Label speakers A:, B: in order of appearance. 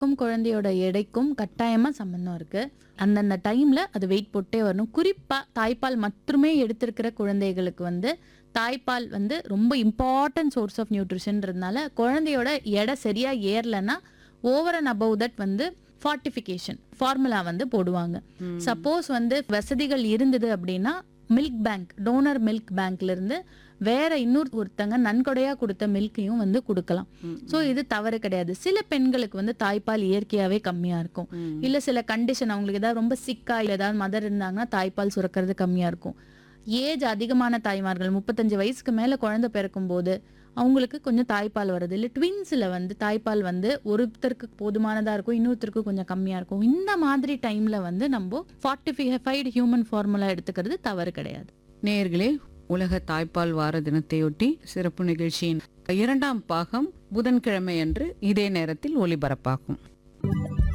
A: க்கும் குழந்தையோட எடைக்கும் கட்டாயமா சம்பந்தம் இருக்கு அந்தந்த டைம்ல அது வெயிட் போட்டே வரணும் குறிப்பா தாய்ப்பால் மட்டுமே எடுத்திருக்கிற குழந்தைகளுக்கு வந்து தாய்ப்பால் வந்து ரொம்ப இம்பார்ட்டன்ட் சோர்ஸ் ஆஃப் நியூட்ரிஷன்றதுனால குழந்தையோட எடை சரியா ஏறலைன்னா ஓவர் அண்ட் அபவ் தட் வந்து ஃபார்ட்டிஃபிகேஷன் ஃபார்முலா வந்து போடுவாங்க சப்போஸ் வந்து வசதிகள் இருந்தது அப்படின்னா மில்க் பேங்க் டோனர் மில்க் பேங்க்ல இருந்து வேற இன்னொரு ஒருத்தங்க நன்கொடையா கொடுத்த மில்கையும் வந்து கொடுக்கலாம் ஸோ இது தவறு கிடையாது சில பெண்களுக்கு வந்து தாய்ப்பால் இயற்கையாவே கம்மியா இருக்கும் இல்ல சில கண்டிஷன் அவங்களுக்கு ஏதாவது ரொம்ப சிக்கா இல்ல ஏதாவது மதர் இருந்தாங்கன்னா தாய்ப்பால் சுரக்கிறது கம்மியா இருக்கும் ஏஜ் அதிகமான தாய்மார்கள் முப்பத்தஞ்சு வயசுக்கு மேல குழந்தை பிறக்கும் போது அவங்களுக்கு கொஞ்சம் தாய்ப்பால் வருது இல்லை ட்வின்ஸில் வந்து தாய்ப்பால் வந்து ஒருத்தருக்கு போதுமானதாக இருக்கும் இன்னொருத்தருக்கு கொஞ்சம் கம்மியாக இருக்கும் இந்த மாதிரி டைமில் வந்து நம்ம ஃபார்ட்டிஃபைடு ஹியூமன் ஃபார்முலா எடுத்துக்கிறது தவறு கிடையாது
B: நேயர்களே உலக தாய்ப்பால் வார தினத்தையொட்டி சிறப்பு நிகழ்ச்சியின் இரண்டாம் பாகம் புதன்கிழமை அன்று இதே நேரத்தில் ஒளிபரப்பாகும்